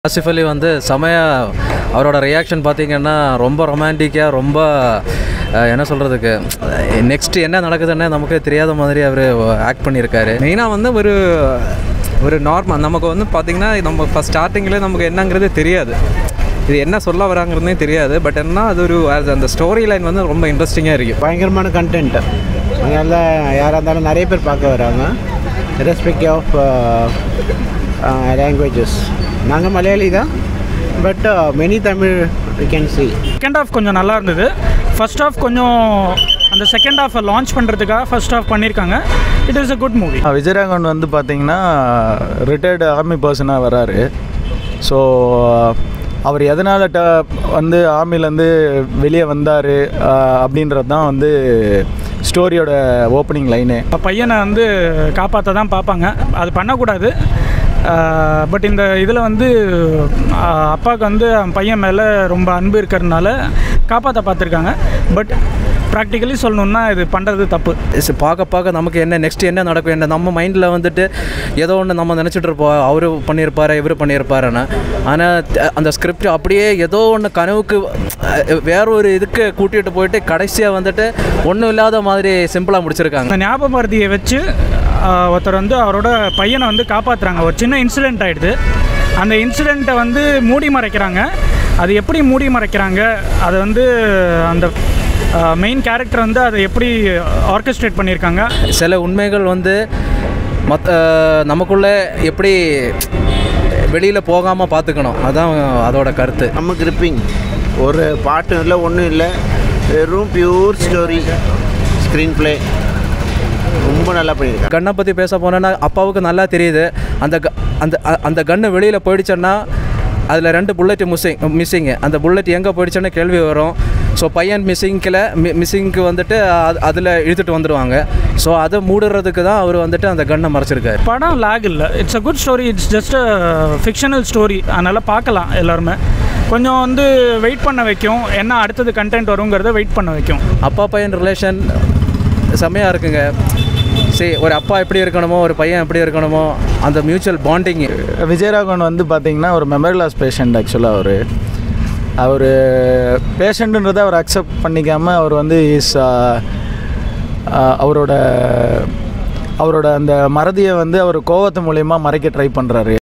ஆசிஃப் அலி வந்து செமையா அவரோட ரியாக்ஷன் பார்த்தீங்கன்னா ரொம்ப ரொமான்டிக்காக ரொம்ப அஹ், என்ன சொல்கிறதுக்கு நெக்ஸ்ட் என்ன நடக்குதுன்னு நமக்கு தெரியாத மாதிரி அவர் ஆக்ட் பண்ணியிருக்காரு மெயினாக வந்து ஒரு ஒரு நார்மல் நமக்கு வந்து பார்த்திங்கன்னா நம்ம ஃபஸ்ட் ஸ்டார்டிங்கில் நமக்கு என்னங்கிறது தெரியாது இது என்ன சொல்ல வராங்கிறதுனே தெரியாது பட் என்ன அது ஒரு அது அந்த ஸ்டோரி லைன் வந்து ரொம்ப இன்ட்ரெஸ்டிங்காக இருக்குது பயங்கரமான கண்டென்ட் அதனால யாராக இருந்தாலும் நிறைய பேர் பார்க்க வராங்க ரெஸ்பெக்ட் ஆஃப் லாங்குவேஜஸ் நாங்கள் மலையாளி தான் but many Tamil we can see second half கொஞ்சம் நல்லா இருந்தது ஃபர்ஸ்ட் ஹாஃப் கொஞ்சம் அந்த செகண்ட் ஹாஃபை லான்ச் பண்ணுறதுக்காக ஃபர்ஸ்ட் ஹாஃப் பண்ணியிருக்காங்க it is a good movie Vijayaraghavan வந்து பார்த்தீங்கன்னா ரிட்டையர்டு ஆர்மி பர்சனாக வராரு ஸோ அவர் எதனால் ட வந்து ஆர்மிலேருந்து வெளியே வந்தார் அப்படின்றது தான் வந்து ஸ்டோரியோட ஓப்பனிங் லைனு பையனை வந்து காப்பாற்ற தான் பார்ப்பாங்க அது பண்ணக்கூடாது பட் இந்த இதில் வந்து ஆஹ், அப்பாவுக்கு வந்து அவன் பையன் மேலே ரொம்ப அன்பு இருக்கிறதுனால காப்பாற்ற பார்த்துருக்காங்க பட் ப்ராக்டிக்கலி சொல்லணுன்னா இது பண்ணுறது தப்பு இஸ் பார்க்க பார்க்க நமக்கு என்ன நெக்ஸ்ட் என்ன நடக்கும் என்ன நம்ம மைண்டில் வந்துட்டு ஏதோ ஒன்று நம்ம நினச்சிட்டு இருப்போம் அவரு பண்ணியிருப்பாரு இவர் பண்ணியிருப்பாருன்னு ஆனால் அந்த ஸ்கிரிப்ட் அப்படியே ஏதோ ஒன்று கனவுக்கு அஹ், வேற ஒரு இதுக்கு கூட்டிகிட்டு போயிட்டு கடைசியாக வந்துட்டு ஒன்றும் இல்லாத மாதிரி சிம்பிளாக முடிச்சிருக்காங்க அந்த ஞாபக மருதியை வச்சு ஆஹ், ஒருத்தர் வந்து அவரோட பையனை வந்து காப்பாற்றுறாங்க ஒரு சின்ன இன்சிடெண்ட் ஆகிடுது அந்த இன்சிடெண்ட்டை வந்து மூடி மறைக்கிறாங்க அது எப்படி மூடி மறைக்கிறாங்க அதை வந்து அந்த மெயின் கேரக்டர் வந்து அதை எப்படி ஆர்கெஸ்ட்ரேட் பண்ணியிருக்காங்க சில உண்மைகள் வந்து மற்ற நமக்குள்ளே எப்படி வெளியில் போகாமல் பார்த்துக்கணும் அதான் அதோட கருத்து நம்ம கிரிப்பிங் ஒரு பாட்டும் இல்லை ஒன்றும் இல்லை வெறும் பியூர் ஸ்டோரி ஸ்க்ரீன் ப்ளே ரொம்ப நல்லா பண்ணியிருக்காங்க கண்ணை பற்றி பேச போனேன்னா அப்பாவுக்கு நல்லா தெரியுது அந்த க- அந்த அ- அந்த கன்று வெளியில் போயிடுச்சுன்னா அதில் ரெண்டு புல்லட் மிஸ்ஸிங் மிஸ்ஸிங்கு அந்த புல்லட் எங்கே போயிடுச்சுன்னு கேள்வி வரும் ஸோ பையன் மிஸ்ஸிங்கில் மிஸ்ஸிங்க்கு வந்துட்டு அதில் இழுத்துட்டு வந்துடுவாங்க ஸோ அதை மூடுறதுக்கு தான் அவர் வந்துட்டு அந்த கன்னை மறைச்சிருக்காரு படம் லேக் இல்லை it's a good story it's just a fictional story அதனால் பார்க்கலாம் எல்லாருமே கொஞ்சம் வந்து வெயிட் பண்ண வைக்கும் என்ன அடுத்தது கண்டென்ட் வருங்கிறத வெயிட் பண்ண வைக்கும் அப்பா பையன் ரிலேஷன் செம்மையாக இருக்குங்க சரி ஒரு அப்பா எப்படி இருக்கணுமோ ஒரு பையன் எப்படி இருக்கணுமோ அந்த மியூச்சுவல் பாண்டிங் விஜயராகவன் வந்து பார்த்தீங்கன்னா ஒரு மெமரி லாஸ் பேஷண்ட் ஆக்சுவலாக அவர் அவர் பேஷண்ட்டுன்றதை அவர் அக்செப்ட் பண்ணிக்காமல் அவர் வந்து இஸ் அவரோட அவரோட அந்த மறதியை வந்து அவர் கோவத்து மூலயமா மறைக்க ட்ரை பண்ணுறாரு